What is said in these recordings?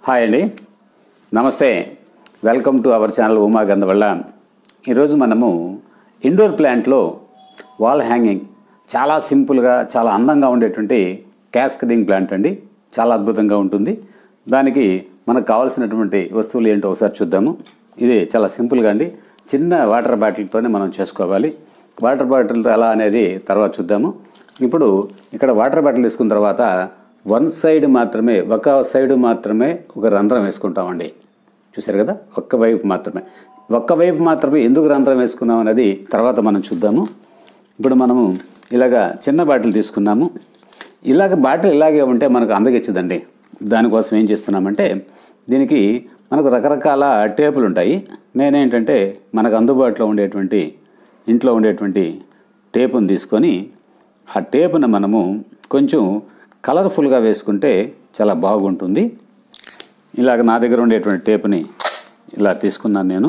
hi అండి నమస్తే welcome to our channel Uma Gandhavalla ఈరోజు మనము ఇండోర్ ప్లాంట్లో వాల్ హ్యాంగింగ్ చాలా సింపుల్గా చాలా అందంగా ఉండేటువంటి క్యాస్కడింగ్ ప్లాంట్ అండి చాలా అద్భుతంగా ఉంటుంది దానికి మనకు కావాల్సినటువంటి వస్తువులు ఏంటో ఒకసారి చూద్దాము ఇది చాలా సింపుల్గా అండి చిన్న వాటర్ బాటిల్తోనే మనం చేసుకోవాలి వాటర్ బాటిల్ ఎలా అనేది తర్వాత చూద్దాము ఇప్పుడు ఇక్కడ వాటర్ బాటిల్ తీసుకున్న తర్వాత వన్ సైడ్ మాత్రమే ఒక సైడ్ మాత్రమే ఒక రంధ్రం వేసుకుంటామండి చూశారు కదా ఒక్క వైపు మాత్రమే ఒక్క వైపు మాత్రమే ఎందుకు రంధ్రం వేసుకున్నాం అనేది తర్వాత మనం చూద్దాము ఇప్పుడు మనము ఇలాగా చిన్న బాటిల్ తీసుకున్నాము ఇలాగ బాటిల్ ఇలాగే ఉంటే మనకు అందగిచ్చదండి దానికోసం ఏం చేస్తున్నామంటే దీనికి మనకు రకరకాల టేపులు ఉంటాయి నేనేంటంటే మనకు అందుబాటులో ఉండేటువంటి ఇంట్లో ఉండేటువంటి టేపును తీసుకొని ఆ టేపును మనము కొంచెం కలర్ఫుల్గా వేసుకుంటే చాలా బాగుంటుంది ఇలాగ నా దగ్గర ఉండేటువంటి టేపుని ఇలా తీసుకున్నాను నేను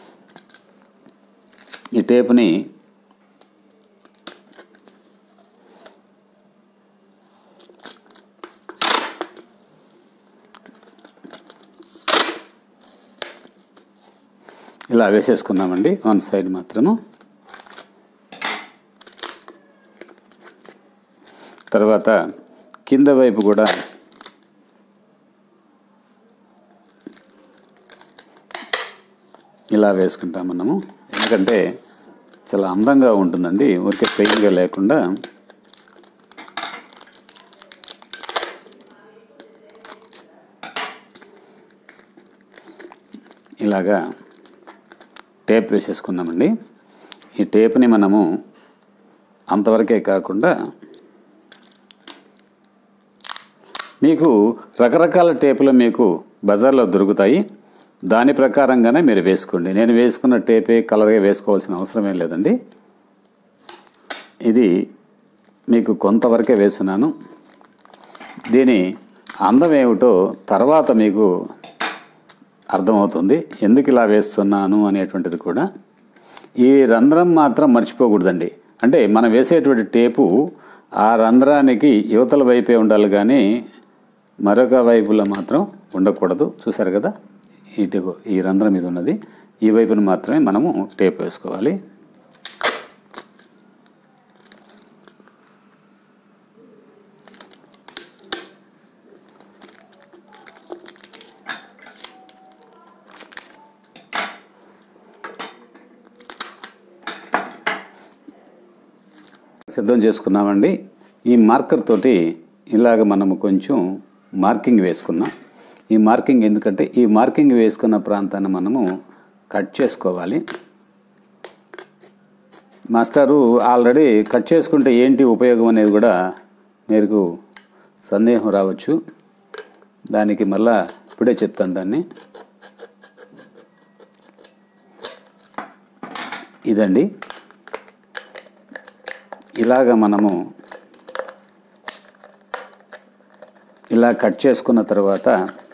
ఈ టేపుని ఇలా వేసేసుకున్నామండి వన్ సైడ్ మాత్రము తర్వాత కింద వైపు కూడా ఇలా వేసుకుంటాం మనము ఎందుకంటే చాలా అందంగా ఉంటుందండి ఊరికే పెయిన్గా లేకుండా ఇలాగా టేప్ వేసేసుకున్నామండి ఈ టేప్ని మనము అంతవరకే కాకుండా మీకు రకరకాల టేపులు మీకు బజార్లో దొరుకుతాయి దాని ప్రకారంగానే మీరు వేసుకోండి నేను వేసుకున్న టేపే కలర్గా వేసుకోవాల్సిన అవసరమే లేదండి ఇది మీకు కొంతవరకే వేస్తున్నాను దీని అందం ఏమిటో తర్వాత మీకు అర్థమవుతుంది ఎందుకు ఇలా వేస్తున్నాను అనేటువంటిది కూడా ఈ రంధ్రం మాత్రం మర్చిపోకూడదండి అంటే మనం వేసేటువంటి టేపు ఆ రంధ్రానికి యువతల వైపే ఉండాలి కానీ మరొక వైపులో మాత్రం ఉండకూడదు చూసారు కదా ఇటు ఈ రంధ్రం మీద ఉన్నది ఈ వైపున మాత్రమే మనము టేప్ వేసుకోవాలి సిద్ధం చేసుకున్నామండి ఈ మార్కర్ తోటి ఇలాగ మనము కొంచెం మార్కింగ్ వేసుకున్నాం ఈ మార్కింగ్ ఎందుకంటే ఈ మార్కింగ్ వేసుకున్న ప్రాంతాన్ని మనము కట్ చేసుకోవాలి మాస్టారు ఆల్రెడీ కట్ చేసుకుంటే ఏంటి ఉపయోగం అనేది కూడా మీకు సందేహం రావచ్చు దానికి మళ్ళా ఇప్పుడే చెప్తాను దాన్ని ఇదండి ఇలాగ మనము ఇలా కట్ చేసుకున్న తర్వాత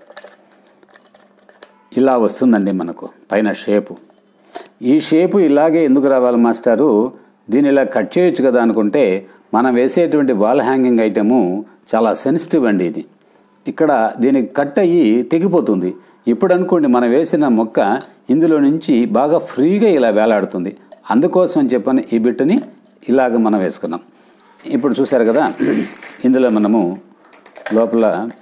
ఇలా వస్తుందండి మనకు పైన షేపు ఈ షేపు ఇలాగే ఎందుకు రావాలి మాస్టారు దీన్ని ఇలా కట్ చేయొచ్చు కదా అనుకుంటే మనం వేసేటువంటి వాల్ హ్యాంగింగ్ ఐటము చాలా సెన్సిటివ్ అండి ఇది ఇక్కడ దీనికి కట్ అయ్యి తెగిపోతుంది ఇప్పుడు అనుకోండి మనం వేసిన మొక్క ఇందులో నుంచి బాగా ఫ్రీగా ఇలా వేలాడుతుంది అందుకోసం అని చెప్పని ఈ బిట్టుని ఇలాగ మనం వేసుకున్నాం ఇప్పుడు చూసారు కదా ఇందులో మనము లోపల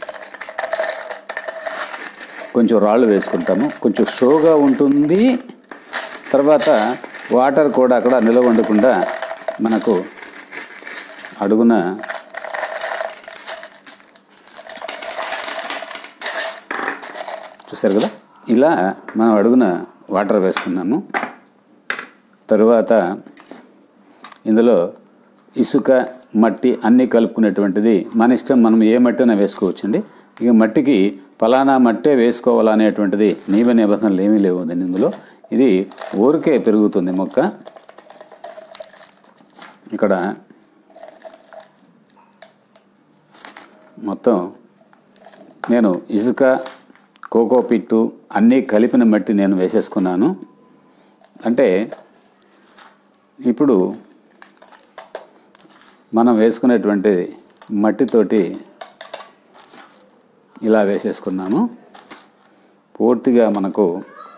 కొంచెం రాళ్ళు వేసుకుంటాము కొంచెం షోగా ఉంటుంది తర్వాత వాటర్ కూడా అక్కడ నిలవ ఉండకుండా మనకు అడుగున చూసారు కదా ఇలా మనం అడుగున వాటర్ వేసుకున్నాము తరువాత ఇందులో ఇసుక మట్టి అన్నీ కలుపుకునేటువంటిది మన ఇష్టం మనం ఏ మట్టి అయినా వేసుకోవచ్చండి ఇక మట్టికి ఫలానా మట్టే వేసుకోవాలనేటువంటిది నియమ నిబంధనలు ఏమీ లేవు దీని ఇందులో ఇది ఊరికే పెరుగుతుంది మొక్క ఇక్కడ మొత్తం నేను ఇసుక కోకో పిట్టు అన్నీ కలిపిన మట్టి నేను వేసేసుకున్నాను అంటే ఇప్పుడు మనం వేసుకునేటువంటి మట్టితోటి ఇలా వేసేసుకున్నాము పూర్తిగా మనకు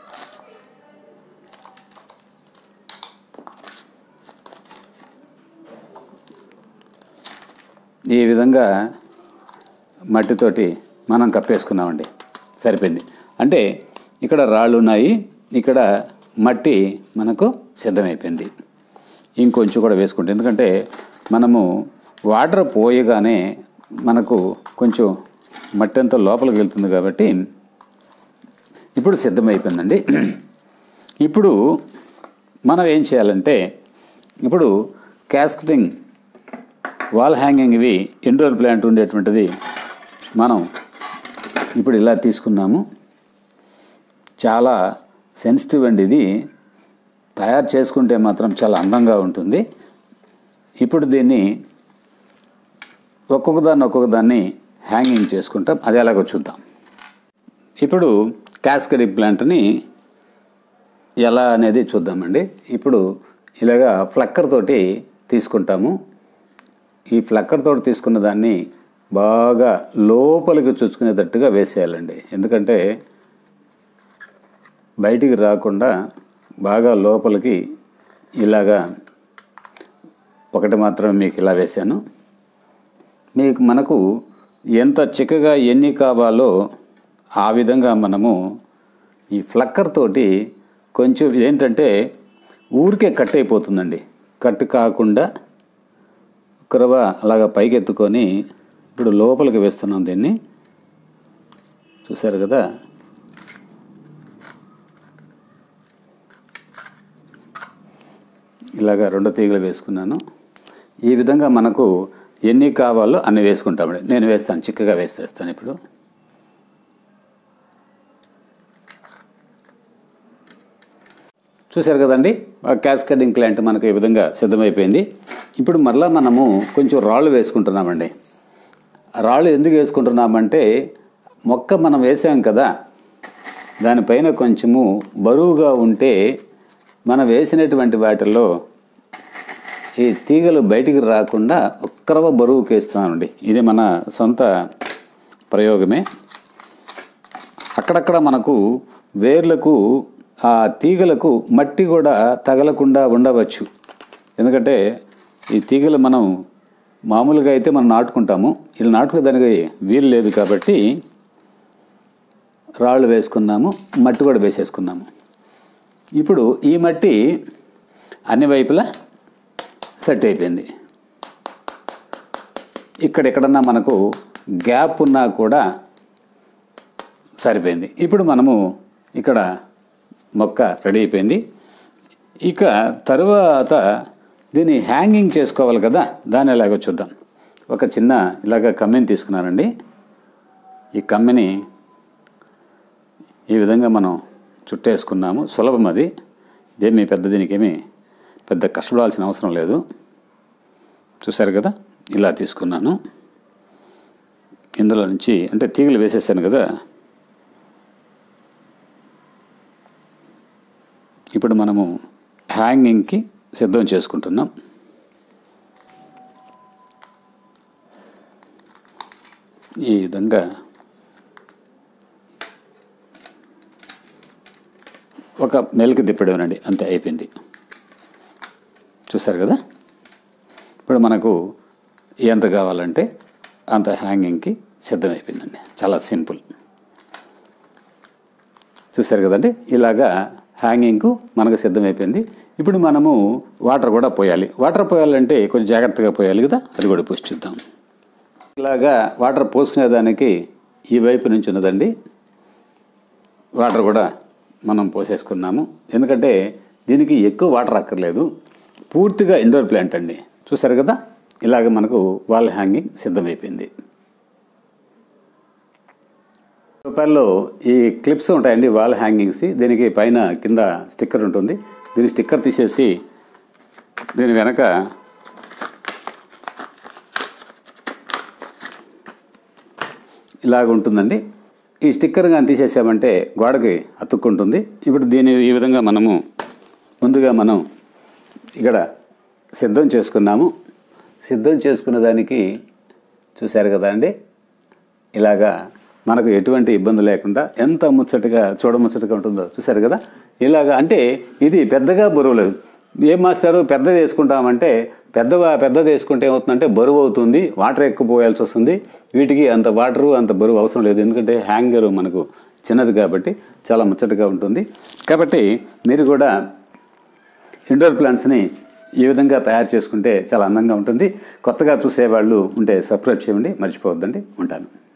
ఈ విధంగా మట్టితోటి మనం కప్పేసుకున్నామండి సరిపోయింది అంటే ఇక్కడ రాళ్ళు ఉన్నాయి ఇక్కడ మట్టి మనకు సిద్ధమైపోయింది ఇంకొంచెం కూడా వేసుకుంటే ఎందుకంటే మనము వాటర్ పోయగానే మనకు కొంచెం మట్టి అంతా లోపలికి వెళ్తుంది కాబట్టి ఇప్పుడు సిద్ధమైపోయిందండి ఇప్పుడు మనం ఏం చేయాలంటే ఇప్పుడు క్యాస్కెటింగ్ వాల్ హ్యాంగింగ్ ఇవి ఇండోర్ ప్లాంట్ ఉండేటువంటిది మనం ఇప్పుడు ఇలా తీసుకున్నాము చాలా సెన్సిటివ్ అండి ఇది తయారు చేసుకుంటే మాత్రం చాలా అందంగా ఉంటుంది ఇప్పుడు దీన్ని ఒక్కొక్క దాన్ని ఒక్కొక్క దాన్ని హ్యాంగింగ్ చేసుకుంటాం అది ఎలాగో చూద్దాం ఇప్పుడు క్యాస్కడింగ్ ప్లాంట్ని ఎలా అనేది చూద్దామండి ఇప్పుడు ఇలాగా ఫ్లక్కర్ తోటి తీసుకుంటాము ఈ ఫ్లక్కర్ తోటి తీసుకున్న దాన్ని బాగా లోపలికి చూసుకునేటట్టుగా వేసేయాలండి ఎందుకంటే బయటికి రాకుండా బాగా లోపలికి ఇలాగా ఒకటి మాత్రం మీకు ఇలా వేశాను మీకు మనకు ఎంత చిక్కగా ఎన్ని కావాలో ఆ విధంగా మనము ఈ ఫ్లక్కర్ తోటి కొంచెం ఏంటంటే ఊరికే కట్ అయిపోతుందండి కట్ కాకుండా కురవ అలాగా పైకి ఎత్తుకొని ఇప్పుడు లోపలికి వేస్తున్నాం దీన్ని చూశారు కదా ఇలాగా రెండు తీగలు వేసుకున్నాను ఈ విధంగా మనకు ఎన్ని కావాలో అన్ని వేసుకుంటామండి నేను వేస్తాను చిక్కగా వేసేస్తాను ఇప్పుడు చూశారు కదండి ఆ క్యాస్కడింగ్ ప్లాంట్ మనకు ఈ విధంగా సిద్ధమైపోయింది ఇప్పుడు మరలా మనము కొంచెం రాళ్ళు వేసుకుంటున్నామండి ఆ రాళ్ళు ఎందుకు వేసుకుంటున్నామంటే మొక్క మనం వేసాం కదా దానిపైన కొంచెము బరువుగా ఉంటే మనం వేసినటువంటి వాటిల్లో ఈ తీగలు బయటికి రాకుండా ఒక్కరవ బరువుకి వేస్తున్నామండి ఇది మన సొంత ప్రయోగమే అక్కడక్కడ మనకు వేర్లకు ఆ తీగలకు మట్టి కూడా తగలకుండా ఉండవచ్చు ఎందుకంటే ఈ తీగలు మనం మామూలుగా అయితే మనం నాటుకుంటాము ఇలా నాటుకోదానికి వీలు లేదు కాబట్టి రాళ్ళు వేసుకున్నాము మట్టి కూడా వేసేసుకున్నాము ఇప్పుడు ఈ మట్టి అన్ని వైపులా సెట్ అయిపోయింది ఇక్కడ ఎక్కడన్నా మనకు గ్యాప్ ఉన్నా కూడా సరిపోయింది ఇప్పుడు మనము ఇక్కడ మొక్క రెడీ అయిపోయింది ఇక తరువాత దీన్ని హ్యాంగింగ్ చేసుకోవాలి కదా దాన్ని ఎలాగో చూద్దాం ఒక చిన్న ఇలాగ కమ్మిని తీసుకున్నానండి ఈ కమ్మిని ఈ విధంగా మనం చుట్టేసుకున్నాము సులభం అది ఇదేమి పెద్ద దీనికేమి పెద్ద కష్టపడాల్సిన అవసరం లేదు చూసారు కదా ఇలా తీసుకున్నాను ఇందులో నుంచి అంటే తీగలు వేసేసాను కదా ఇప్పుడు మనము హ్యాంగింగ్కి సిద్ధం చేసుకుంటున్నాం ఈ విధంగా ఒక మెలికి తిప్పడమేనండి అంతే అయిపోయింది చూసారు కదా ఇప్పుడు మనకు ఎంత కావాలంటే అంత హ్యాంగింగ్కి సిద్ధమైపోయిందండి చాలా సింపుల్ చూసారు కదండి ఇలాగా హ్యాంగింగ్కు మనకు సిద్ధమైపోయింది ఇప్పుడు మనము వాటర్ కూడా పోయాలి వాటర్ పోయాలంటే కొంచెం జాగ్రత్తగా పోయాలి కదా అది కూడా పోసి చూద్దాం ఇలాగా వాటర్ పోసుకునేదానికి ఈ వైపు నుంచి ఉన్నదండి వాటర్ కూడా మనం పోసేసుకున్నాము ఎందుకంటే దీనికి ఎక్కువ వాటర్ అక్కర్లేదు పూర్తిగా ఇండోర్ ప్లాంట్ అండి చూసారు కదా ఇలాగ మనకు వాల్ హ్యాంగింగ్ సిద్ధమైపోయింది రూపాయల్లో ఈ క్లిప్స్ ఉంటాయండి వాల్ హ్యాంగింగ్స్ దీనికి పైన కింద స్టిక్కర్ ఉంటుంది దీని స్టిక్కర్ తీసేసి దీని వెనక ఇలాగ ఉంటుందండి ఈ స్టిక్కర్ కానీ తీసేసామంటే గోడకి అతుక్కుంటుంది ఇప్పుడు దీని ఈ విధంగా మనము ముందుగా మనం ఇక్కడ సిద్ధం చేసుకున్నాము సిద్ధం చేసుకున్న దానికి చూశారు కదా అండి ఇలాగా మనకు ఎటువంటి ఇబ్బంది లేకుండా ఎంత ముచ్చటగా చూడముచ్చటగా ఉంటుందో చూసారు కదా ఇలాగా అంటే ఇది పెద్దగా బరువు లేదు ఏం మాస్టారు పెద్దది వేసుకుంటామంటే పెద్ద పెద్దది వేసుకుంటే ఏమవుతుందంటే బరువు అవుతుంది వాటర్ ఎక్కువ పోయాల్సి వస్తుంది వీటికి అంత వాటరు అంత బరువు అవసరం లేదు ఎందుకంటే హ్యాంగర్ మనకు చిన్నది కాబట్టి చాలా ముచ్చటగా ఉంటుంది కాబట్టి మీరు కూడా ఇండోర్ ప్లాంట్స్ని ఈ విధంగా తయారు చేసుకుంటే చాలా అందంగా ఉంటుంది కొత్తగా చూసేవాళ్ళు ఉంటే సబ్స్క్రైబ్ చేయండి మర్చిపోవద్దండి ఉంటాను